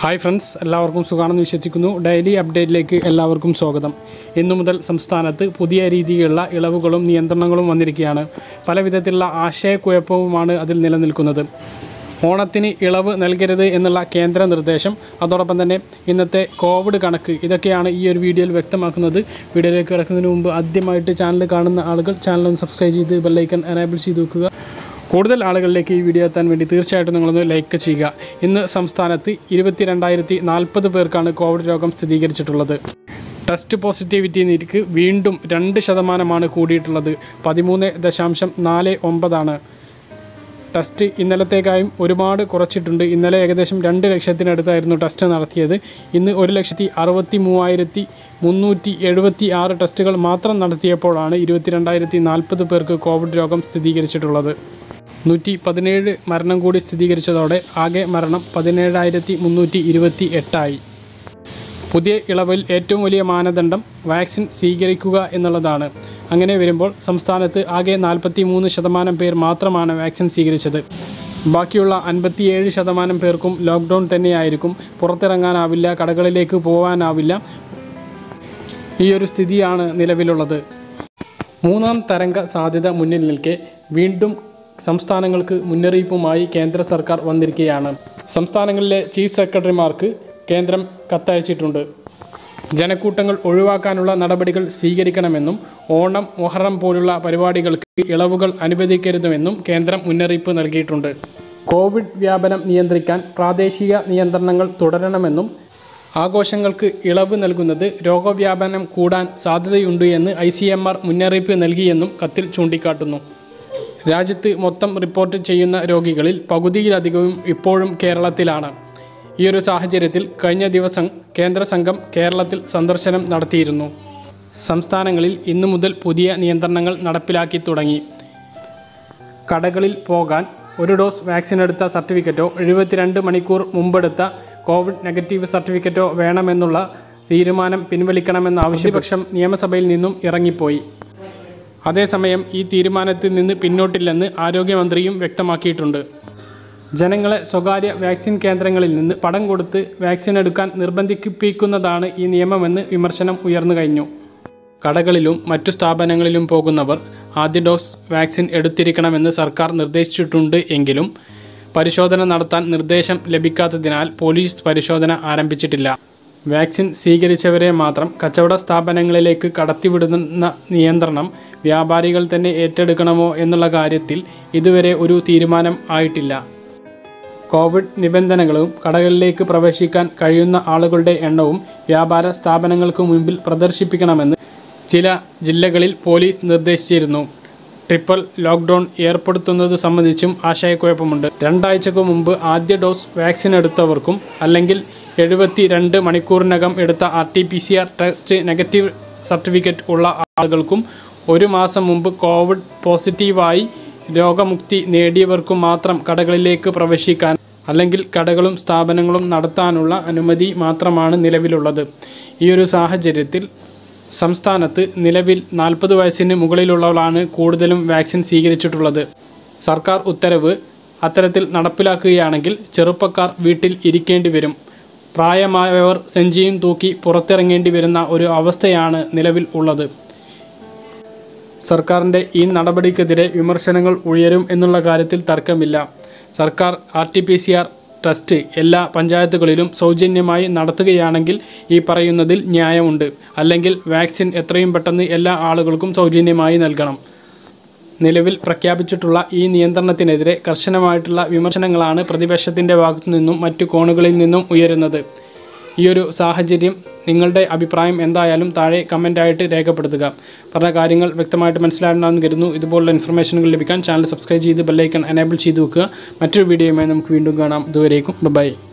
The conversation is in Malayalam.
ഹായ് ഫ്രണ്ട്സ് എല്ലാവർക്കും സുഖമാണെന്ന് വിശ്വസിക്കുന്നു ഡെയിലി അപ്ഡേറ്റിലേക്ക് എല്ലാവർക്കും സ്വാഗതം ഇന്നു മുതൽ സംസ്ഥാനത്ത് പുതിയ രീതിയിലുള്ള ഇളവുകളും നിയന്ത്രണങ്ങളും വന്നിരിക്കുകയാണ് പല വിധത്തിലുള്ള ആശയക്കുഴപ്പവുമാണ് അതിൽ നിലനിൽക്കുന്നത് ഓണത്തിന് ഇളവ് നൽകരുത് എന്നുള്ള കേന്ദ്ര നിർദ്ദേശം അതോടൊപ്പം തന്നെ ഇന്നത്തെ കോവിഡ് കണക്ക് ഇതൊക്കെയാണ് ഈ ഒരു വീഡിയോയിൽ വ്യക്തമാക്കുന്നത് വീഡിയോയിലേക്ക് കിടക്കുന്നതിന് മുമ്പ് ആദ്യമായിട്ട് ചാനൽ കാണുന്ന ആളുകൾ ചാനൽ ഒന്ന് സബ്സ്ക്രൈബ് ചെയ്ത് ബെല്ലൈക്കൺ എനേബിൾ ചെയ്ത് വെക്കുക കൂടുതൽ ആളുകളിലേക്ക് ഈ വീഡിയോ എത്താൻ വേണ്ടി തീർച്ചയായിട്ടും നിങ്ങളൊന്ന് ലൈക്ക് ചെയ്യുക ഇന്ന് സംസ്ഥാനത്ത് ഇരുപത്തി രണ്ടായിരത്തി നാൽപ്പത് പേർക്കാണ് കോവിഡ് രോഗം സ്ഥിരീകരിച്ചിട്ടുള്ളത് ടെസ്റ്റ് പോസിറ്റിവിറ്റി നിരക്ക് വീണ്ടും രണ്ട് ശതമാനമാണ് കൂടിയിട്ടുള്ളത് പതിമൂന്ന് ദശാംശം നാല് ഒമ്പതാണ് ടെസ്റ്റ് ഇന്നലത്തേക്കായും ഒരുപാട് കുറച്ചിട്ടുണ്ട് ഇന്നലെ ഏകദേശം രണ്ട് ലക്ഷത്തിനടുത്തായിരുന്നു ടെസ്റ്റ് നടത്തിയത് ഇന്ന് ഒരു ലക്ഷത്തി അറുപത്തി മൂവായിരത്തി മുന്നൂറ്റി എഴുപത്തി ആറ് ടെസ്റ്റുകൾ മാത്രം നടത്തിയപ്പോഴാണ് ഇരുപത്തിരണ്ടായിരത്തി നാൽപ്പത് പേർക്ക് കോവിഡ് രോഗം സ്ഥിരീകരിച്ചിട്ടുള്ളത് നൂറ്റി പതിനേഴ് മരണം കൂടി സ്ഥിരീകരിച്ചതോടെ ആകെ മരണം പതിനേഴായിരത്തി മുന്നൂറ്റി ഇരുപത്തി എട്ടായി പുതിയ ഇളവിൽ ഏറ്റവും വലിയ മാനദണ്ഡം വാക്സിൻ സ്വീകരിക്കുക എന്നുള്ളതാണ് അങ്ങനെ വരുമ്പോൾ സംസ്ഥാനത്ത് ആകെ നാൽപ്പത്തി മൂന്ന് ശതമാനം പേർ മാത്രമാണ് വാക്സിൻ സ്വീകരിച്ചത് ബാക്കിയുള്ള അൻപത്തിയേഴ് ശതമാനം പേർക്കും ലോക്ക്ഡൗൺ തന്നെയായിരിക്കും പുറത്തിറങ്ങാനാവില്ല കടകളിലേക്ക് പോകാനാവില്ല ഈ ഒരു സ്ഥിതിയാണ് നിലവിലുള്ളത് മൂന്നാം തരംഗ സാധ്യത മുന്നിൽ നിൽക്കെ വീണ്ടും സംസ്ഥാനങ്ങൾക്ക് മുന്നറിയിപ്പുമായി കേന്ദ്ര സർക്കാർ വന്നിരിക്കുകയാണ് സംസ്ഥാനങ്ങളിലെ ചീഫ് സെക്രട്ടറിമാർക്ക് കേന്ദ്രം കത്തയച്ചിട്ടുണ്ട് ജനക്കൂട്ടങ്ങൾ ഒഴിവാക്കാനുള്ള നടപടികൾ സ്വീകരിക്കണമെന്നും ഓണം മൊഹറം പോലുള്ള പരിപാടികൾക്ക് ഇളവുകൾ അനുവദിക്കരുതുമെന്നും കേന്ദ്രം മുന്നറിയിപ്പ് നൽകിയിട്ടുണ്ട് കോവിഡ് വ്യാപനം നിയന്ത്രിക്കാൻ പ്രാദേശിക നിയന്ത്രണങ്ങൾ തുടരണമെന്നും ആഘോഷങ്ങൾക്ക് ഇളവ് നൽകുന്നത് രോഗവ്യാപനം കൂടാൻ സാധ്യതയുണ്ട് എന്ന് ഐ സി എം ആർ മുന്നറിയിപ്പ് നൽകിയെന്നും കത്തിൽ ചൂണ്ടിക്കാട്ടുന്നു രാജ്യത്ത് മൊത്തം റിപ്പോർട്ട് ചെയ്യുന്ന രോഗികളിൽ പകുതിയിലധികവും ഇപ്പോഴും കേരളത്തിലാണ് ഈ ഒരു സാഹചര്യത്തിൽ കഴിഞ്ഞ ദിവസം കേന്ദ്ര സംഘം കേരളത്തിൽ സന്ദർശനം നടത്തിയിരുന്നു സംസ്ഥാനങ്ങളിൽ ഇന്നു മുതൽ പുതിയ നിയന്ത്രണങ്ങൾ നടപ്പിലാക്കി തുടങ്ങി കടകളിൽ പോകാൻ ഒരു ഡോസ് വാക്സിൻ എടുത്ത സർട്ടിഫിക്കറ്റോ എഴുപത്തിരണ്ട് മണിക്കൂർ മുമ്പെടുത്ത കോവിഡ് നെഗറ്റീവ് സർട്ടിഫിക്കറ്റോ വേണമെന്നുള്ള തീരുമാനം പിൻവലിക്കണമെന്ന ആവശ്യപക്ഷം നിയമസഭയിൽ നിന്നും ഇറങ്ങിപ്പോയി അതേസമയം ഈ തീരുമാനത്തിൽ നിന്ന് പിന്നോട്ടില്ലെന്ന് ആരോഗ്യമന്ത്രിയും വ്യക്തമാക്കിയിട്ടുണ്ട് ജനങ്ങളെ സ്വകാര്യ വാക്സിൻ കേന്ദ്രങ്ങളിൽ നിന്ന് പണം കൊടുത്ത് വാക്സിൻ എടുക്കാൻ നിർബന്ധിപ്പിക്കുന്നതാണ് ഈ നിയമമെന്ന് വിമർശനം ഉയർന്നു കഴിഞ്ഞു കടകളിലും മറ്റു സ്ഥാപനങ്ങളിലും പോകുന്നവർ ആദ്യ ഡോസ് വാക്സിൻ എടുത്തിരിക്കണമെന്ന് സർക്കാർ നിർദ്ദേശിച്ചിട്ടുണ്ട് എങ്കിലും പരിശോധന നടത്താൻ നിർദ്ദേശം ലഭിക്കാത്തതിനാൽ പോലീസ് പരിശോധന ആരംഭിച്ചിട്ടില്ല വാക്സിൻ സ്വീകരിച്ചവരെ മാത്രം കച്ചവട സ്ഥാപനങ്ങളിലേക്ക് കടത്തിവിടുന്ന നിയന്ത്രണം വ്യാപാരികൾ തന്നെ ഏറ്റെടുക്കണമോ എന്നുള്ള കാര്യത്തിൽ ഇതുവരെ ഒരു തീരുമാനം ആയിട്ടില്ല കോവിഡ് നിബന്ധനകളും കടകളിലേക്ക് പ്രവേശിക്കാൻ കഴിയുന്ന ആളുകളുടെ എണ്ണവും വ്യാപാര സ്ഥാപനങ്ങൾക്ക് മുമ്പിൽ പ്രദർശിപ്പിക്കണമെന്ന് ചില ജില്ലകളിൽ പോലീസ് നിർദ്ദേശിച്ചിരുന്നു ട്രിപ്പിൾ ലോക്ക്ഡൗൺ ഏർപ്പെടുത്തുന്നത് സംബന്ധിച്ചും ആശയക്കുഴപ്പമുണ്ട് രണ്ടാഴ്ചക്കു മുമ്പ് ആദ്യ ഡോസ് വാക്സിൻ എടുത്തവർക്കും അല്ലെങ്കിൽ എഴുപത്തി രണ്ട് മണിക്കൂറിനകം എടുത്ത R T P C R test negative certificate ഉള്ള ആളുകൾക്കും ഒരു മാസം മുമ്പ് കോവിഡ് പോസിറ്റീവായി രോഗമുക്തി നേടിയവർക്കും മാത്രം കടകളിലേക്ക് പ്രവേശിക്കാൻ അല്ലെങ്കിൽ കടകളും സ്ഥാപനങ്ങളും നടത്താനുള്ള അനുമതി മാത്രമാണ് നിലവിലുള്ളത് ഈ ഒരു സാഹചര്യത്തിൽ സംസ്ഥാനത്ത് നിലവിൽ നാൽപ്പത് വയസ്സിന് മുകളിലുള്ളവരാണ് കൂടുതലും വാക്സിൻ സ്വീകരിച്ചിട്ടുള്ളത് സർക്കാർ ഉത്തരവ് അത്തരത്തിൽ നടപ്പിലാക്കുകയാണെങ്കിൽ ചെറുപ്പക്കാർ വീട്ടിൽ ഇരിക്കേണ്ടി വരും പ്രായമായവർ സെഞ്ചിയും തൂക്കി പുറത്തിറങ്ങേണ്ടി വരുന്ന ഒരു അവസ്ഥയാണ് നിലവിൽ ഉള്ളത് സർക്കാരിൻ്റെ ഈ നടപടിക്കെതിരെ വിമർശനങ്ങൾ ഉയരും എന്നുള്ള കാര്യത്തിൽ തർക്കമില്ല സർക്കാർ R T P C R test എല്ലാ പഞ്ചായത്തുകളിലും സൗജന്യമായി നടത്തുകയാണെങ്കിൽ ഈ പറയുന്നതിൽ ന്യായമുണ്ട് അല്ലെങ്കിൽ വാക്സിൻ എത്രയും പെട്ടെന്ന് എല്ലാ ആളുകൾക്കും സൗജന്യമായി നൽകണം നിലവിൽ പ്രഖ്യാപിച്ചിട്ടുള്ള ഈ നിയന്ത്രണത്തിനെതിരെ കർശനമായിട്ടുള്ള വിമർശനങ്ങളാണ് പ്രതിപക്ഷത്തിൻ്റെ ഭാഗത്തു നിന്നും മറ്റു കോണുകളിൽ നിന്നും ഉയരുന്നത് ഈ ഒരു സാഹചര്യം നിങ്ങളുടെ അഭിപ്രായം എന്തായാലും താഴെ കമൻ്റായിട്ട് രേഖപ്പെടുത്തുക പറഞ്ഞ കാര്യങ്ങൾ വ്യക്തമായിട്ട് മനസ്സിലാണെന്ന് കരുതുന്നു ഇതുപോലുള്ള ഇൻഫർമേഷനുകൾ ലഭിക്കാൻ ചാനൽ സബ്സ്ക്രൈബ് ചെയ്ത് ബെല്ലൈക്കൺ എനേബിൾ ചെയ്ത് വെക്കുക മറ്റൊരു വീഡിയോയുമായി നമുക്ക് വീണ്ടും കാണാം ഇതുവരേക്കും ബൈ